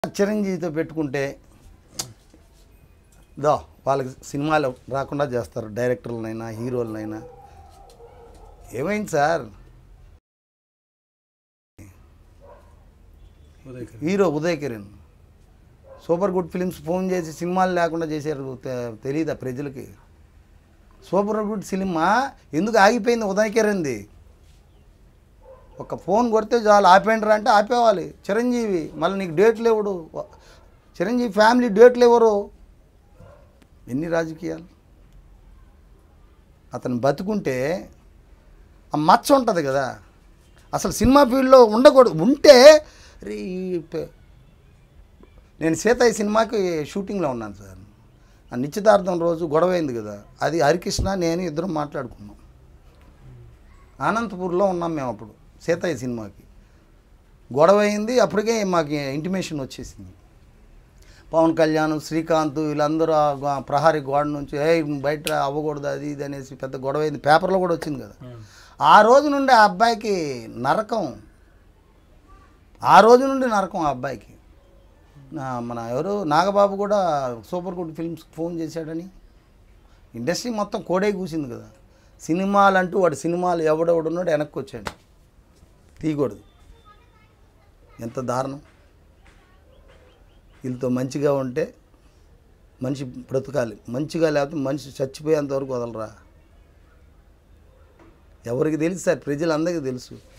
చిరంజీవితో పెట్టుకుంటే దో వాళ్ళకి సినిమాలు రాకుండా చేస్తారు డైరెక్టర్లనైనా హీరోలనైనా ఏమైంది sir Uday Kiran. Hero Uday Kiran super good films phone చేసి సినిమాలు లేకుండా చేశారు తె- తెలీదా ప్రజలకి సూపర్ గుడ్ సినిమా ఎందుకు ఆగిపోయింది ఉదయ్ కిరణ్ది ఒక ఫోన్ కొడితే చాలు ఆపేండ్రా అంటే ఆపేవాలి చిరంజీవి మళ్ళీ నీకు డేట్లు ఇవ్వడు చిరంజీవి ఫ్యామిలీ డేట్లు ఇవ్వరు ఎన్ని రాజకీయాలు అతను బతుకుంటే ఆ మచ్చ ఉంటుంది కదా అసలు సినిమా ఫీల్డ్లో ఉండకూడదు ఉంటే రే, ఈ ప- నేను సీతయ్య సినిమాకి షూటింగ్లో ఉన్నాను సార్ ఆ నిశ్చితార్థం రోజు గొడవ అయింది కదా అది హరికృష్ణ నేను ఇద్దరం మాట్లాడుకున్నాం అనంతపూర్లో ఉన్నాం మేము అప్పుడు సీతయ్య సినిమాకి గొడవ అయింది అప్పటికే మాకు ఇంటిమేషన్ వచ్చేసింది పవన్ కళ్యాణ్ శ్రీకాంత్ వీళ్ళందరూ ఆ గో- ప్రహారీ గోడ నుంచి ఏ బయట అవ్వకూడదు అది ఇది అనేసి పెద్ద గొడవ అయింది పేపర్లో కూడా వచ్చింది కదా ఆ రోజు నుండి ఆ అబ్బాయికి నరకం ఆ రోజు నుండి నరకం ఆ అబ్బాయికి నా- మన ఎవరు నాగబాబు కూడా సూపర్ గుడ్ ఫిల్మ్స్ ఫోన్ చేశాడని ఇండస్ట్రీ మొత్తం కోడే కూసింది కదా సినిమాలు అంటూ వాడు సినిమాలు ఎవడెవడున్నాడు వెనక్కి వచ్చాడు తీయకూడదు ఎంత దారుణం వీళ్ళతో మంచిగా ఉంటే మనిషి బ్రతకాలి మంచిగా లేకపోతే మనిషి చచ్చిపోయేంత వరకు వదలరా ఎవరికి తెలుసు సార్ ప్రజలందరికీ తెలుసు